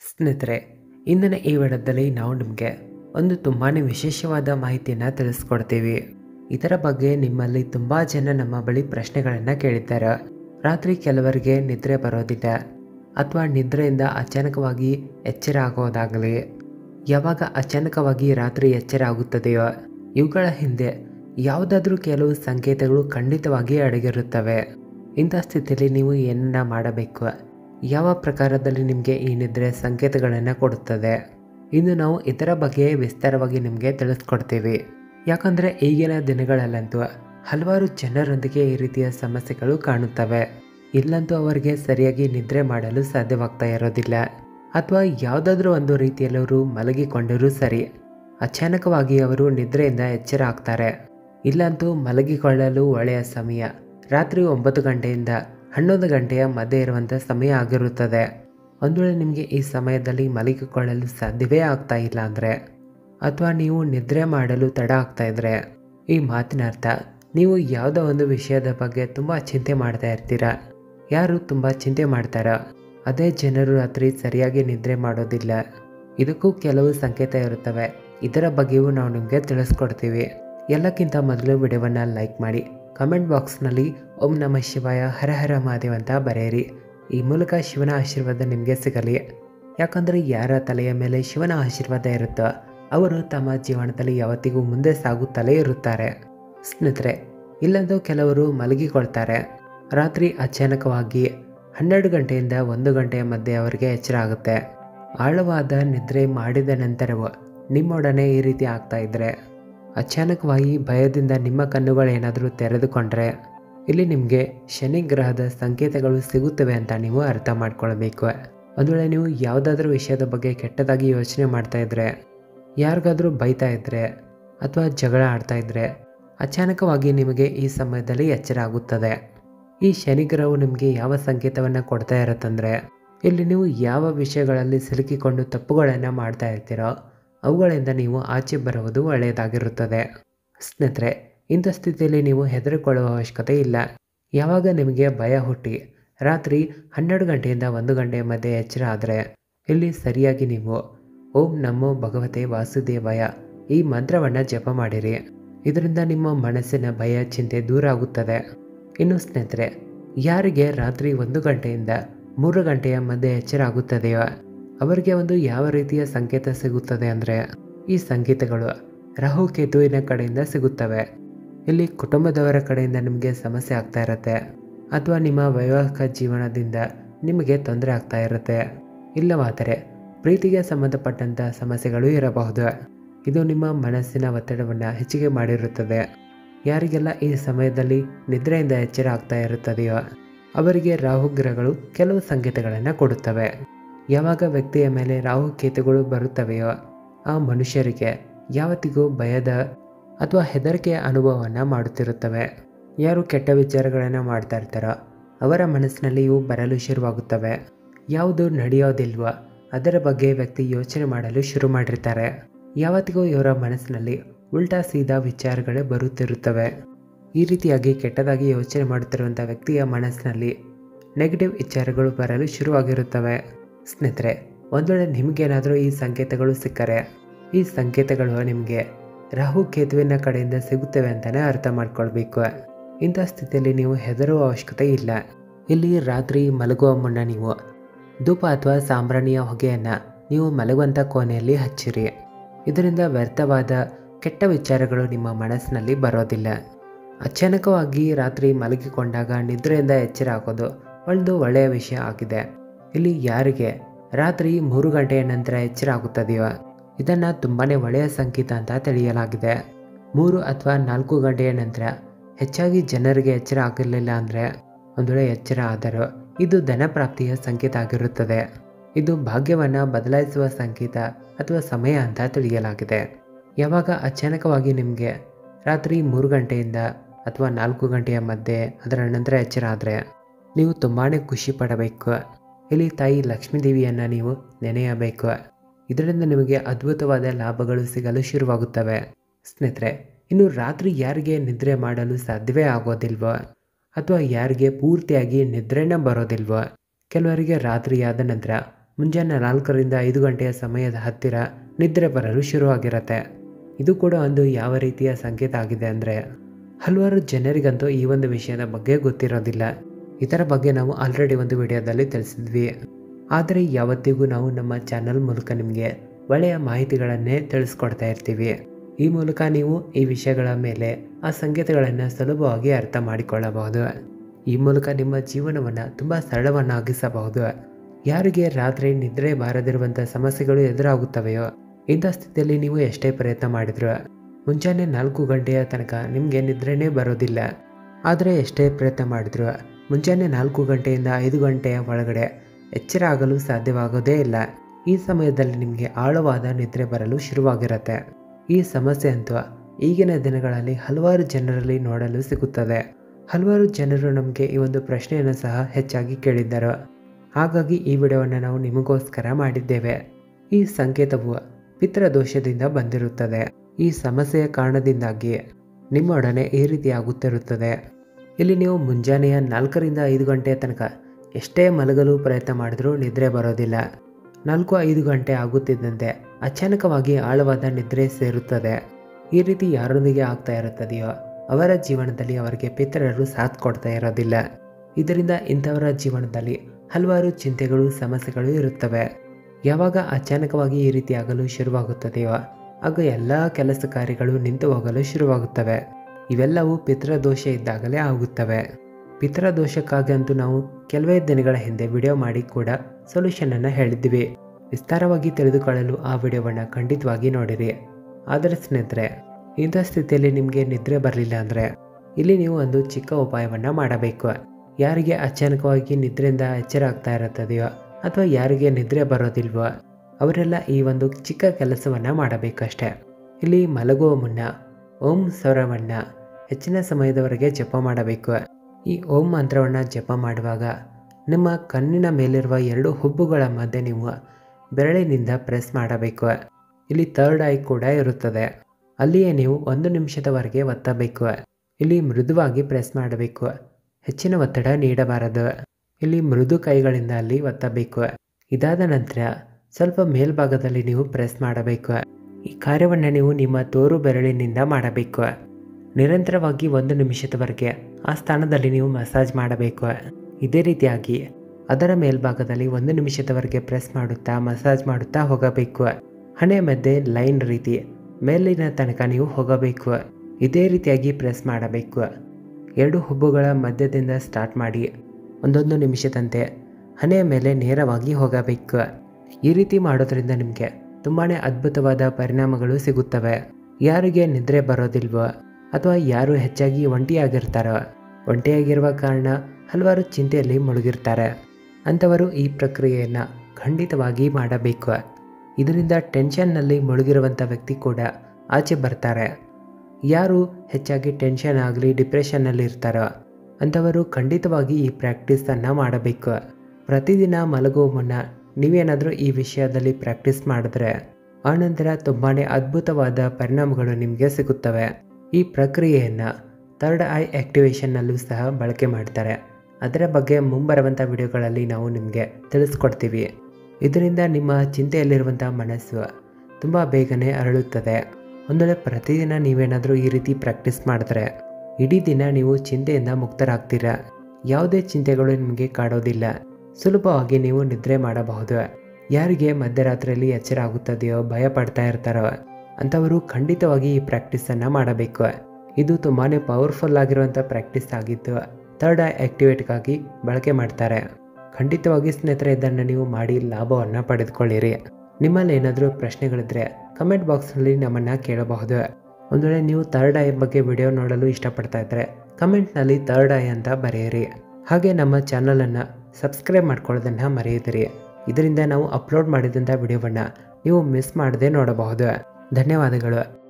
ಸ್ನೇಹಿತರೆ ಇಂದಿನ ಈ ವಿಡಿಯೋದಲ್ಲಿ ನಾವು ನಿಮಗೆ ಒಂದು ತುಂಬಾ ವಿಶೇಷವಾದ ಮಾಹಿತಿಯನ್ನು ತಿಳಿಸ್ಕೊಡ್ತೀವಿ ಇದರ ಬಗ್ಗೆ ನಿಮ್ಮಲ್ಲಿ ತುಂಬ ಜನ ನಮ್ಮ ಬಳಿ ಪ್ರಶ್ನೆಗಳನ್ನು ಕೇಳಿದ್ದಾರೆ ರಾತ್ರಿ ಕೆಲವರಿಗೆ ನಿದ್ರೆ ಬರೋದಿಲ್ಲ ಅಥವಾ ನಿದ್ರೆಯಿಂದ ಅಚಾನಕವಾಗಿ ಎಚ್ಚರ ಆಗೋದಾಗಲಿ ಯಾವಾಗ ಅಚಾನಕವಾಗಿ ರಾತ್ರಿ ಎಚ್ಚರ ಆಗುತ್ತದೆಯೋ ಇವುಗಳ ಹಿಂದೆ ಯಾವುದಾದ್ರೂ ಕೆಲವು ಸಂಕೇತಗಳು ಖಂಡಿತವಾಗಿ ಅಡಗಿರುತ್ತವೆ ಇಂಥ ಸ್ಥಿತಿಯಲ್ಲಿ ನೀವು ಏನನ್ನ ಮಾಡಬೇಕು ಯಾವ ಪ್ರಕಾರದಲ್ಲಿ ನಿಮಗೆ ಈ ನಿದ್ರೆ ಸಂಕೇತಗಳನ್ನು ಕೊಡುತ್ತದೆ ಇನ್ನು ನಾವು ಇದರ ಬಗ್ಗೆ ವಿಸ್ತಾರವಾಗಿ ನಿಮಗೆ ತಿಳಿಸ್ಕೊಡ್ತೀವಿ ಯಾಕಂದರೆ ಈಗಿನ ದಿನಗಳಲ್ಲಂತೂ ಹಲವಾರು ಜನರೊಂದಿಗೆ ಈ ರೀತಿಯ ಸಮಸ್ಯೆಗಳು ಕಾಣುತ್ತವೆ ಇಲ್ಲಂತೂ ಅವರಿಗೆ ಸರಿಯಾಗಿ ನಿದ್ರೆ ಮಾಡಲು ಸಾಧ್ಯವಾಗ್ತಾ ಇರೋದಿಲ್ಲ ಅಥವಾ ಯಾವುದಾದ್ರೂ ಒಂದು ರೀತಿಯಲ್ಲಿ ಅವರು ಮಲಗಿಕೊಂಡರೂ ಸರಿ ಅಚಾನಕವಾಗಿ ಅವರು ನಿದ್ರೆಯಿಂದ ಎಚ್ಚರ ಆಗ್ತಾರೆ ಇಲ್ಲಂತೂ ಮಲಗಿಕೊಳ್ಳಲು ಒಳ್ಳೆಯ ಸಮಯ ರಾತ್ರಿ ಒಂಬತ್ತು ಗಂಟೆಯಿಂದ ಹನ್ನೊಂದು ಗಂಟೆಯ ಮಧ್ಯೆ ಇರುವಂಥ ಸಮಯ ಆಗಿರುತ್ತದೆ ಒಂದು ವೇಳೆ ನಿಮಗೆ ಈ ಸಮಯದಲ್ಲಿ ಮಲಗಿಕೊಳ್ಳಲು ಸಾಧ್ಯವೇ ಆಗ್ತಾ ಇಲ್ಲ ಅಂದರೆ ಅಥವಾ ನೀವು ನಿದ್ರೆ ಮಾಡಲು ತಡ ಆಗ್ತಾ ಇದ್ರೆ ಈ ಮಾತಿನ ಅರ್ಥ ನೀವು ಯಾವುದೋ ಒಂದು ವಿಷಯದ ಬಗ್ಗೆ ತುಂಬ ಚಿಂತೆ ಮಾಡ್ತಾ ಇರ್ತೀರ ಯಾರು ತುಂಬ ಚಿಂತೆ ಮಾಡ್ತಾರೋ ಅದೇ ಜನರು ರಾತ್ರಿ ಸರಿಯಾಗಿ ನಿದ್ರೆ ಮಾಡೋದಿಲ್ಲ ಇದಕ್ಕೂ ಕೆಲವು ಸಂಕೇತ ಇರುತ್ತವೆ ಇದರ ಬಗ್ಗೆಯೂ ನಾವು ನಿಮಗೆ ತಿಳಿಸ್ಕೊಡ್ತೀವಿ ಎಲ್ಲಕ್ಕಿಂತ ಮೊದಲು ವಿಡಿಯೋವನ್ನು ಲೈಕ್ ಮಾಡಿ ಕಮೆಂಟ್ ಬಾಕ್ಸ್ನಲ್ಲಿ ಓಂ ನಮ ಶಿವಾಯ ಹರ ಹರ ಮಹಾದೇವ್ ಅಂತ ಬರೆಯಿರಿ ಈ ಮೂಲಕ ಶಿವನ ಆಶೀರ್ವಾದ ನಿಮಗೆ ಸಿಗಲಿ ಯಾಕಂದರೆ ಯಾರ ತಲೆಯ ಮೇಲೆ ಶಿವನ ಆಶೀರ್ವಾದ ಇರುತ್ತೋ ಅವರು ತಮ್ಮ ಜೀವನದಲ್ಲಿ ಯಾವತ್ತಿಗೂ ಮುಂದೆ ಸಾಗುತ್ತಲೇ ಇರುತ್ತಾರೆ ಸ್ನೇಹಿತರೆ ಇಲ್ಲಂತೂ ಕೆಲವರು ಮಲಗಿಕೊಳ್ತಾರೆ ರಾತ್ರಿ ಅಚಾನಕವಾಗಿ ಹನ್ನೆರಡು ಗಂಟೆಯಿಂದ ಒಂದು ಗಂಟೆಯ ಮಧ್ಯೆ ಅವರಿಗೆ ಎಚ್ಚರ ಆಗುತ್ತೆ ಆಳವಾದ ನಿದ್ರೆ ಮಾಡಿದ ನಂತರವೂ ನಿಮ್ಮೊಡನೆ ಈ ರೀತಿ ಆಗ್ತಾ ಇದ್ರೆ ಅಚಾನಕವಾಗಿ ಭಯದಿಂದ ನಿಮ್ಮ ಕಣ್ಣುಗಳು ಏನಾದರೂ ತೆರೆದುಕೊಂಡ್ರೆ ಇಲ್ಲಿ ನಿಮಗೆ ಶನಿ ಗ್ರಹದ ಸಂಕೇತಗಳು ಸಿಗುತ್ತವೆ ಅಂತ ನೀವು ಅರ್ಥ ಮಾಡ್ಕೊಳ್ಬೇಕು ಒಂದು ವೇಳೆ ನೀವು ಯಾವುದಾದ್ರೂ ವಿಷಯದ ಬಗ್ಗೆ ಕೆಟ್ಟದಾಗಿ ಯೋಚನೆ ಮಾಡ್ತಾ ಇದ್ರೆ ಯಾರಿಗಾದರೂ ಬೈತಾ ಇದ್ರೆ ಅಥವಾ ಜಗಳ ಆಡ್ತಾ ಇದ್ರೆ ಅಚಾನಕವಾಗಿ ನಿಮಗೆ ಈ ಸಮಯದಲ್ಲಿ ಎಚ್ಚರ ಆಗುತ್ತದೆ ಈ ಶನಿಗ್ರಹವು ನಿಮಗೆ ಯಾವ ಸಂಕೇತವನ್ನು ಕೊಡ್ತಾ ಇರುತ್ತಂದರೆ ಇಲ್ಲಿ ನೀವು ಯಾವ ವಿಷಯಗಳಲ್ಲಿ ಸಿಲುಕಿಕೊಂಡು ತಪ್ಪುಗಳನ್ನು ಮಾಡ್ತಾ ಇರ್ತೀರೋ ಅವುಗಳಿಂದ ನೀವು ಆಚೆ ಬರುವುದು ಒಳ್ಳೆಯದಾಗಿರುತ್ತದೆ ಸ್ನೇಹಿತರೆ ಇಂಥ ಸ್ಥಿತಿಯಲ್ಲಿ ನೀವು ಹೆದರಿಕೊಳ್ಳುವ ಅವಶ್ಯಕತೆ ಇಲ್ಲ ಯಾವಾಗ ನಿಮಗೆ ಭಯ ಹುಟ್ಟಿ ರಾತ್ರಿ ಹನ್ನೆರಡು ಗಂಟೆಯಿಂದ ಒಂದು ಗಂಟೆಯ ಮಧ್ಯೆ ಎಚ್ಚರ ಆದರೆ ಇಲ್ಲಿ ಸರಿಯಾಗಿ ನೀವು ಓಂ ನಮೋ ಭಗವತೆ ವಾಸುದೇವಾಯ ಈ ಮಂತ್ರವನ್ನು ಜಪ ಮಾಡಿರಿ ಇದರಿಂದ ನಿಮ್ಮ ಮನಸ್ಸಿನ ಭಯ ಚಿಂತೆ ದೂರ ಆಗುತ್ತದೆ ಇನ್ನು ಸ್ನೇಹಿತರೆ ಯಾರಿಗೆ ರಾತ್ರಿ ಒಂದು ಗಂಟೆಯಿಂದ ಮೂರು ಗಂಟೆಯ ಮಧ್ಯೆ ಎಚ್ಚರ ಆಗುತ್ತದೆಯೋ ಅವರಿಗೆ ಒಂದು ಯಾವ ರೀತಿಯ ಸಂಕೇತ ಸಿಗುತ್ತದೆ ಅಂದರೆ ಈ ಸಂಕೇತಗಳು ರಾಹು ಕೇತುವಿನ ಕಡೆಯಿಂದ ಸಿಗುತ್ತವೆ ಇಲ್ಲಿ ಕುಟುಂಬದವರ ಕಡೆಯಿಂದ ನಿಮಗೆ ಸಮಸ್ಯೆ ಆಗ್ತಾ ಇರುತ್ತೆ ಅಥವಾ ನಿಮ್ಮ ವೈವಾಹಿಕ ಜೀವನದಿಂದ ನಿಮಗೆ ತೊಂದರೆ ಆಗ್ತಾ ಇರುತ್ತೆ ಇಲ್ಲವಾದರೆ ಪ್ರೀತಿಗೆ ಸಂಬಂಧಪಟ್ಟಂಥ ಸಮಸ್ಯೆಗಳು ಇರಬಹುದು ಇದು ನಿಮ್ಮ ಮನಸ್ಸಿನ ಒತ್ತಡವನ್ನು ಹೆಚ್ಚಿಗೆ ಮಾಡಿರುತ್ತದೆ ಯಾರಿಗೆಲ್ಲ ಈ ಸಮಯದಲ್ಲಿ ನಿದ್ರೆಯಿಂದ ಎಚ್ಚರ ಆಗ್ತಾ ಇರುತ್ತದೆಯೋ ಅವರಿಗೆ ರಾಹುಗ್ರಹಗಳು ಕೆಲವು ಸಂಕೇತಗಳನ್ನು ಕೊಡುತ್ತವೆ ಯಾವಾಗ ವ್ಯಕ್ತಿಯ ಮೇಲೆ ರಾಹು ಕೇತುಗಳು ಬರುತ್ತವೆಯೋ ಆ ಮನುಷ್ಯರಿಗೆ ಯಾವತ್ತಿಗೂ ಭಯದ ಅಥವಾ ಹೆದರಿಕೆಯ ಅನುಭವವನ್ನು ಮಾಡುತ್ತಿರುತ್ತವೆ ಯಾರು ಕೆಟ್ಟ ವಿಚಾರಗಳನ್ನು ಮಾಡ್ತಾ ಇರ್ತಾರೋ ಅವರ ಮನಸ್ಸಿನಲ್ಲಿ ಇವು ಬರಲು ಶುರುವಾಗುತ್ತವೆ ಯಾವುದು ನಡೆಯೋದಿಲ್ವೋ ಅದರ ಬಗ್ಗೆ ವ್ಯಕ್ತಿ ಯೋಚನೆ ಮಾಡಲು ಶುರು ಮಾಡಿರ್ತಾರೆ ಯಾವತ್ತಿಗೂ ಇವರ ಮನಸ್ಸಿನಲ್ಲಿ ಉಲ್ಟಾ ಸೀದಾ ವಿಚಾರಗಳೇ ಬರುತ್ತಿರುತ್ತವೆ ಈ ರೀತಿಯಾಗಿ ಕೆಟ್ಟದಾಗಿ ಯೋಚನೆ ಮಾಡುತ್ತಿರುವಂಥ ವ್ಯಕ್ತಿಯ ಮನಸ್ಸಿನಲ್ಲಿ ನೆಗೆಟಿವ್ ವಿಚಾರಗಳು ಬರಲು ಶುರುವಾಗಿರುತ್ತವೆ ಸ್ನೇಹಿತರೆ ಒಂದು ವೇಳೆ ನಿಮಗೇನಾದರೂ ಈ ಸಂಕೇತಗಳು ಸಿಕ್ಕರೆ ಈ ಸಂಕೇತಗಳು ನಿಮಗೆ ರಾಹು ಕೇತುವಿನ ಕಡೆಯಿಂದ ಸಿಗುತ್ತವೆ ಅಂತಲೇ ಅರ್ಥ ಮಾಡ್ಕೊಳ್ಬೇಕು ಇಂಥ ಸ್ಥಿತಿಯಲ್ಲಿ ನೀವು ಹೆದರುವ ಅವಶ್ಯಕತೆ ಇಲ್ಲ ಇಲ್ಲಿ ರಾತ್ರಿ ಮಲಗುವ ಮುನ್ನ ನೀವು ಧೂಪ ಅಥವಾ ಸಾಂಬ್ರಾಣಿಯ ಹೊಗೆಯನ್ನು ನೀವು ಮಲಗುವಂಥ ಕೋಣೆಯಲ್ಲಿ ಹಚ್ಚಿರಿ ಇದರಿಂದ ವ್ಯರ್ಥವಾದ ಕೆಟ್ಟ ವಿಚಾರಗಳು ನಿಮ್ಮ ಮನಸ್ಸಿನಲ್ಲಿ ಬರೋದಿಲ್ಲ ಅಚಾನಕವಾಗಿ ರಾತ್ರಿ ಮಲಗಿಕೊಂಡಾಗ ನಿದ್ರೆಯಿಂದ ಎಚ್ಚರ ಆಗೋದು ಒಂದು ಒಳ್ಳೆಯ ವಿಷಯ ಆಗಿದೆ ಇಲ್ಲಿ ಯಾರಿಗೆ ರಾತ್ರಿ ಮೂರು ಗಂಟೆಯ ನಂತರ ಎಚ್ಚರ ಆಗುತ್ತದೆಯೋ ಇದನ್ನು ತುಂಬಾ ಒಳ್ಳೆಯ ಸಂಕೇತ ಅಂತ ತಿಳಿಯಲಾಗಿದೆ ಮೂರು ಅಥವಾ ನಾಲ್ಕು ಗಂಟೆಯ ನಂತರ ಹೆಚ್ಚಾಗಿ ಜನರಿಗೆ ಎಚ್ಚರ ಆಗಿರಲಿಲ್ಲ ಅಂದರೆ ಒಂದು ವೇಳೆ ಎಚ್ಚರ ಆದರೂ ಇದು ಧನಪ್ರಾಪ್ತಿಯ ಸಂಕೇತ ಆಗಿರುತ್ತದೆ ಇದು ಭಾಗ್ಯವನ್ನು ಬದಲಾಯಿಸುವ ಸಂಕೇತ ಅಥವಾ ಸಮಯ ಅಂತ ತಿಳಿಯಲಾಗಿದೆ ಯಾವಾಗ ಅಚಾನಕವಾಗಿ ನಿಮಗೆ ರಾತ್ರಿ ಮೂರು ಗಂಟೆಯಿಂದ ಅಥವಾ ನಾಲ್ಕು ಗಂಟೆಯ ಮಧ್ಯೆ ಅದರ ನಂತರ ಎಚ್ಚರ ಆದರೆ ನೀವು ತುಂಬಾ ಖುಷಿ ಪಡಬೇಕು ಇಲ್ಲಿ ತಾಯಿ ಲಕ್ಷ್ಮೀದೇವಿಯನ್ನು ನೀವು ನೆನೆಯಬೇಕು ಇದರಿಂದ ನಿಮಗೆ ಅದ್ಭುತವಾದ ಲಾಭಗಳು ಸಿಗಲು ಶುರುವಾಗುತ್ತವೆ ಸ್ನೇಹಿತರೆ ಇನ್ನು ರಾತ್ರಿ ಯಾರಿಗೆ ನಿದ್ರೆ ಮಾಡಲು ಸಾಧ್ಯವೇ ಆಗೋದಿಲ್ವೋ ಅಥವಾ ಯಾರಿಗೆ ಪೂರ್ತಿಯಾಗಿ ನಿದ್ರೆನೇ ಬರೋದಿಲ್ವೋ ಕೆಲವರಿಗೆ ರಾತ್ರಿಯಾದ ನಂತರ ಮುಂಜಾನೆ ನಾಲ್ಕರಿಂದ ಐದು ಗಂಟೆಯ ಸಮಯದ ಹತ್ತಿರ ನಿದ್ರೆ ಬರಲು ಶುರುವಾಗಿರುತ್ತೆ ಇದು ಕೂಡ ಒಂದು ಯಾವ ರೀತಿಯ ಸಂಕೇತ ಆಗಿದೆ ಅಂದರೆ ಹಲವಾರು ಜನರಿಗಂತೂ ಈ ಒಂದು ವಿಷಯದ ಬಗ್ಗೆ ಗೊತ್ತಿರೋದಿಲ್ಲ ಇದರ ಬಗ್ಗೆ ನಾವು ಆಲ್ರೆಡಿ ಒಂದು ವಿಡಿಯೋದಲ್ಲಿ ತಿಳಿಸಿದ್ವಿ ಆದರೆ ಯಾವತ್ತಿಗೂ ನಾವು ನಮ್ಮ ಚಾನಲ್ ಮೂಲಕ ನಿಮಗೆ ಒಳ್ಳೆಯ ಮಾಹಿತಿಗಳನ್ನೇ ತಿಳಿಸ್ಕೊಡ್ತಾ ಇರ್ತೀವಿ ಈ ಮೂಲಕ ನೀವು ಈ ವಿಷಯಗಳ ಮೇಲೆ ಆ ಸಂಕೇತಗಳನ್ನು ಸುಲಭವಾಗಿ ಅರ್ಥ ಮಾಡಿಕೊಳ್ಳಬಹುದು ಈ ಮೂಲಕ ನಿಮ್ಮ ಜೀವನವನ್ನು ತುಂಬ ಸರಳವನ್ನಾಗಿಸಬಹುದು ಯಾರಿಗೆ ರಾತ್ರಿ ನಿದ್ರೆ ಬಾರದಿರುವಂಥ ಸಮಸ್ಯೆಗಳು ಎದುರಾಗುತ್ತವೆಯೋ ಇಂಥ ಸ್ಥಿತಿಯಲ್ಲಿ ನೀವು ಎಷ್ಟೇ ಪ್ರಯತ್ನ ಮಾಡಿದ್ರು ಮುಂಜಾನೆ ನಾಲ್ಕು ಗಂಟೆಯ ತನಕ ನಿಮಗೆ ನಿದ್ರೆನೇ ಬರೋದಿಲ್ಲ ಆದರೆ ಎಷ್ಟೇ ಪ್ರಯತ್ನ ಮಾಡಿದ್ರು ಮುಂಜಾನೆ ನಾಲ್ಕು ಗಂಟೆಯಿಂದ ಐದು ಗಂಟೆಯ ಒಳಗಡೆ ಎಚ್ಚರ ಆಗಲು ಸಾಧ್ಯವಾಗೋದೇ ಇಲ್ಲ ಈ ಸಮಯದಲ್ಲಿ ನಿಮಗೆ ಆಳವಾದ ನಿದ್ರೆ ಬರಲು ಶುರುವಾಗಿರುತ್ತೆ ಈ ಸಮಸ್ಯೆ ಅಂತೂ ಈಗಿನ ದಿನಗಳಲ್ಲಿ ಹಲವಾರು ಜನರಲ್ಲಿ ನೋಡಲು ಸಿಗುತ್ತದೆ ಹಲವಾರು ಜನರು ನಮಗೆ ಈ ಒಂದು ಪ್ರಶ್ನೆಯನ್ನು ಸಹ ಹೆಚ್ಚಾಗಿ ಕೇಳಿದ್ದರು ಹಾಗಾಗಿ ಈ ವಿಡಿಯೋವನ್ನು ನಾವು ನಿಮಗೋಸ್ಕರ ಮಾಡಿದ್ದೇವೆ ಈ ಸಂಕೇತವು ಪಿತೃದೋಷದಿಂದ ಬಂದಿರುತ್ತದೆ ಈ ಸಮಸ್ಯೆಯ ಕಾರಣದಿಂದಾಗಿ ನಿಮ್ಮೊಡನೆ ಈ ರೀತಿ ಆಗುತ್ತಿರುತ್ತದೆ ಇಲ್ಲಿ ನೀವು ಮುಂಜಾನೆಯ ನಾಲ್ಕರಿಂದ ಐದು ಗಂಟೆಯ ತನಕ ಎಷ್ಟೇ ಮಲಗಲು ಪ್ರಯತ್ನ ಮಾಡಿದ್ರೂ ನಿದ್ರೆ ಬರೋದಿಲ್ಲ ನಾಲ್ಕು ಐದು ಗಂಟೆ ಆಗುತ್ತಿದ್ದಂತೆ ಅಚಾನಕವಾಗಿ ಆಳವಾದ ನಿದ್ರೆ ಸೇರುತ್ತದೆ ಈ ರೀತಿ ಯಾರೊಂದಿಗೆ ಆಗ್ತಾ ಇರುತ್ತದೆಯೋ ಅವರ ಜೀವನದಲ್ಲಿ ಅವರಿಗೆ ಪಿತರರು ಸಾಥ್ ಕೊಡ್ತಾ ಇರೋದಿಲ್ಲ ಇದರಿಂದ ಇಂಥವರ ಜೀವನದಲ್ಲಿ ಹಲವಾರು ಚಿಂತೆಗಳು ಸಮಸ್ಯೆಗಳು ಇರುತ್ತವೆ ಯಾವಾಗ ಅಚಾನಕವಾಗಿ ಈ ರೀತಿ ಆಗಲು ಶುರುವಾಗುತ್ತದೆಯೋ ಆಗ ಎಲ್ಲ ಕೆಲಸ ಕಾರ್ಯಗಳು ನಿಂತು ಹೋಗಲು ಶುರುವಾಗುತ್ತವೆ ಇವೆಲ್ಲವೂ ಪಿತೃದೋಷ ಇದ್ದಾಗಲೇ ಆಗುತ್ತವೆ ಪಿತೃದೋಷಕ್ಕಾಗಿ ಅಂತೂ ನಾವು ಕೆಲವೇ ದಿನಗಳ ಹಿಂದೆ ವಿಡಿಯೋ ಮಾಡಿ ಕೂಡ ಸೊಲ್ಯೂಷನನ್ನು ಹೇಳಿದ್ವಿ ವಿಸ್ತಾರವಾಗಿ ತಿಳಿದುಕೊಳ್ಳಲು ಆ ವಿಡಿಯೋವನ್ನು ಖಂಡಿತವಾಗಿ ನೋಡಿರಿ ಆದರೆ ಸ್ನೇಹಿತರೆ ಇಂಥ ಸ್ಥಿತಿಯಲ್ಲಿ ನಿಮಗೆ ನಿದ್ರೆ ಬರಲಿಲ್ಲ ಅಂದರೆ ಇಲ್ಲಿ ನೀವು ಒಂದು ಚಿಕ್ಕ ಉಪಾಯವನ್ನು ಮಾಡಬೇಕು ಯಾರಿಗೆ ಅಚಾನಕವಾಗಿ ನಿದ್ರೆಯಿಂದ ಎಚ್ಚರ ಆಗ್ತಾ ಇರುತ್ತದೆಯೋ ಅಥವಾ ಯಾರಿಗೆ ನಿದ್ರೆ ಬರೋದಿಲ್ವೋ ಅವರೆಲ್ಲ ಈ ಒಂದು ಚಿಕ್ಕ ಕೆಲಸವನ್ನು ಮಾಡಬೇಕಷ್ಟೆ ಇಲ್ಲಿ ಮಲಗುವ ಮುನ್ನ ಓಂ ಸ್ವರವನ್ನು ಹೆಚ್ಚಿನ ಸಮಯದವರೆಗೆ ಜಪ ಮಾಡಬೇಕು ಈ ಓಂ ಮಂತ್ರವನ್ನು ಜಪ ಮಾಡುವಾಗ ನಿಮ್ಮ ಕಣ್ಣಿನ ಮೇಲಿರುವ ಎರಡು ಹುಬ್ಬುಗಳ ಮಧ್ಯೆ ನೀವು ಬೆರಳಿನಿಂದ ಪ್ರೆಸ್ ಮಾಡಬೇಕು ಇಲ್ಲಿ ಥರ್ಡ್ ಐ ಕೂಡ ಇರುತ್ತದೆ ಅಲ್ಲಿಯೇ ನೀವು ಒಂದು ನಿಮಿಷದವರೆಗೆ ಒತ್ತಬೇಕು ಇಲ್ಲಿ ಮೃದುವಾಗಿ ಪ್ರೆಸ್ ಮಾಡಬೇಕು ಹೆಚ್ಚಿನ ಒತ್ತಡ ನೀಡಬಾರದು ಇಲ್ಲಿ ಮೃದು ಕೈಗಳಿಂದ ಅಲ್ಲಿ ಒತ್ತಬೇಕು ಇದಾದ ನಂತರ ಸ್ವಲ್ಪ ಮೇಲ್ಭಾಗದಲ್ಲಿ ನೀವು ಪ್ರೆಸ್ ಮಾಡಬೇಕು ಈ ಕಾರ್ಯವನ್ನು ನೀವು ನಿಮ್ಮ ತೋರು ಬೆರಳಿನಿಂದ ಮಾಡಬೇಕು ನಿರಂತರವಾಗಿ ಒಂದು ನಿಮಿಷದವರೆಗೆ ಆ ಸ್ಥಾನದಲ್ಲಿ ನೀವು ಮಸಾಜ್ ಮಾಡಬೇಕು ಇದೇ ರೀತಿಯಾಗಿ ಅದರ ಮೇಲ್ಭಾಗದಲ್ಲಿ ಒಂದು ನಿಮಿಷದವರೆಗೆ ಪ್ರೆಸ್ ಮಾಡುತ್ತಾ ಮಸಾಜ್ ಮಾಡುತ್ತಾ ಹೋಗಬೇಕು ಹಣೆ ಮಧ್ಯೆ ಲೈನ್ ರೀತಿ ಮೇಲಿನ ತನಕ ನೀವು ಹೋಗಬೇಕು ಇದೇ ರೀತಿಯಾಗಿ ಪ್ರೆಸ್ ಮಾಡಬೇಕು ಎರಡು ಹುಬ್ಬುಗಳ ಮಧ್ಯದಿಂದ ಸ್ಟಾರ್ಟ್ ಮಾಡಿ ಒಂದೊಂದು ನಿಮಿಷದಂತೆ ಹಣೆಯ ಮೇಲೆ ನೇರವಾಗಿ ಹೋಗಬೇಕು ಈ ರೀತಿ ಮಾಡೋದ್ರಿಂದ ನಿಮಗೆ ತುಂಬಾ ಅದ್ಭುತವಾದ ಪರಿಣಾಮಗಳು ಸಿಗುತ್ತವೆ ಯಾರಿಗೆ ನಿದ್ರೆ ಬರೋದಿಲ್ವೋ ಅಥವಾ ಯಾರು ಹೆಚ್ಚಾಗಿ ಒಂಟಿಯಾಗಿರ್ತಾರೋ ಒಂಟಿಯಾಗಿರುವ ಕಾರಣ ಹಲವಾರು ಚಿಂತೆಯಲ್ಲಿ ಮುಳುಗಿರ್ತಾರೆ ಅಂಥವರು ಈ ಪ್ರಕ್ರಿಯೆಯನ್ನು ಖಂಡಿತವಾಗಿ ಮಾಡಬೇಕು ಇದರಿಂದ ಟೆನ್ಷನ್ನಲ್ಲಿ ಮುಳುಗಿರುವಂಥ ವ್ಯಕ್ತಿ ಕೂಡ ಆಚೆ ಬರ್ತಾರೆ ಯಾರು ಹೆಚ್ಚಾಗಿ ಟೆನ್ಷನ್ ಆಗಲಿ ಡಿಪ್ರೆಷನ್ನಲ್ಲಿ ಇರ್ತಾರೋ ಅಂಥವರು ಖಂಡಿತವಾಗಿ ಈ ಪ್ರಾಕ್ಟೀಸನ್ನು ಮಾಡಬೇಕು ಪ್ರತಿದಿನ ಮಲಗುವ ಮುನ್ನ ನೀವೇನಾದರೂ ಈ ವಿಷಯದಲ್ಲಿ ಪ್ರಾಕ್ಟೀಸ್ ಮಾಡಿದ್ರೆ ಆನಂತರ ತುಂಬಾ ಅದ್ಭುತವಾದ ಪರಿಣಾಮಗಳು ನಿಮಗೆ ಸಿಗುತ್ತವೆ ಈ ಪ್ರಕ್ರಿಯೆಯನ್ನು ಥರ್ಡ್ ಐ ಆ್ಯಕ್ಟಿವೇಶನ್ನಲ್ಲೂ ಸಹ ಬಳಕೆ ಮಾಡ್ತಾರೆ ಅದರ ಬಗ್ಗೆ ಮುಂಬರುವಂಥ ವಿಡಿಯೋಗಳಲ್ಲಿ ನಾವು ನಿಮಗೆ ತಿಳಿಸ್ಕೊಡ್ತೀವಿ ಇದರಿಂದ ನಿಮ್ಮ ಚಿಂತೆಯಲ್ಲಿರುವಂಥ ಮನಸ್ಸು ತುಂಬ ಬೇಗನೆ ಅರಳುತ್ತದೆ ಒಂದು ವೇಳೆ ಪ್ರತಿದಿನ ನೀವೇನಾದರೂ ಈ ರೀತಿ ಪ್ರಾಕ್ಟೀಸ್ ಮಾಡಿದ್ರೆ ಇಡೀ ದಿನ ನೀವು ಚಿಂತೆಯಿಂದ ಮುಕ್ತರಾಗ್ತೀರ ಯಾವುದೇ ಚಿಂತೆಗಳು ನಿಮಗೆ ಕಾಡೋದಿಲ್ಲ ಸುಲಭವಾಗಿ ನೀವು ನಿದ್ರೆ ಮಾಡಬಹುದು ಯಾರಿಗೆ ಮಧ್ಯರಾತ್ರಿಯಲ್ಲಿ ಎಚ್ಚರ ಆಗುತ್ತದೆಯೋ ಭಯ ಪಡ್ತಾ ಇರ್ತಾರೋ ಅಂಥವರು ಖಂಡಿತವಾಗಿ ಈ ಪ್ರಾಕ್ಟೀಸನ್ನು ಮಾಡಬೇಕು ಇದು ತುಂಬಾ ಪವರ್ಫುಲ್ ಆಗಿರುವಂಥ ಪ್ರಾಕ್ಟೀಸ್ ಆಗಿದ್ದು ಥರ್ಡ್ ಐ ಆ್ಯಕ್ಟಿವೇಟ್ಗಾಗಿ ಬಳಕೆ ಮಾಡ್ತಾರೆ ಖಂಡಿತವಾಗಿ ಸ್ನೇಹಿತರೆ ಇದನ್ನು ನೀವು ಮಾಡಿ ಲಾಭವನ್ನು ಪಡೆದುಕೊಳ್ಳಿರಿ ನಿಮ್ಮಲ್ಲಿ ಏನಾದರೂ ಪ್ರಶ್ನೆಗಳಿದ್ರೆ ಕಮೆಂಟ್ ಬಾಕ್ಸ್ನಲ್ಲಿ ನಮ್ಮನ್ನು ಕೇಳಬಹುದು ಒಂದು ವೇಳೆ ನೀವು ಥರ್ಡ್ ಐ ಬಗ್ಗೆ ವಿಡಿಯೋ ನೋಡಲು ಇಷ್ಟಪಡ್ತಾ ಇದ್ದರೆ ಕಮೆಂಟ್ನಲ್ಲಿ ಥರ್ಡ್ ಐ ಅಂತ ಬರೆಯಿರಿ ಹಾಗೆ ನಮ್ಮ ಚಾನಲನ್ನು ಸಬ್ಸ್ಕ್ರೈಬ್ ಮಾಡ್ಕೊಳ್ಳೋದನ್ನು ಮರೆಯದಿರಿ ಇದರಿಂದ ನಾವು ಅಪ್ಲೋಡ್ ಮಾಡಿದಂಥ ವಿಡಿಯೋವನ್ನು ನೀವು ಮಿಸ್ ಮಾಡದೆ ನೋಡಬಹುದು ಧನ್ಯವಾದಗಳು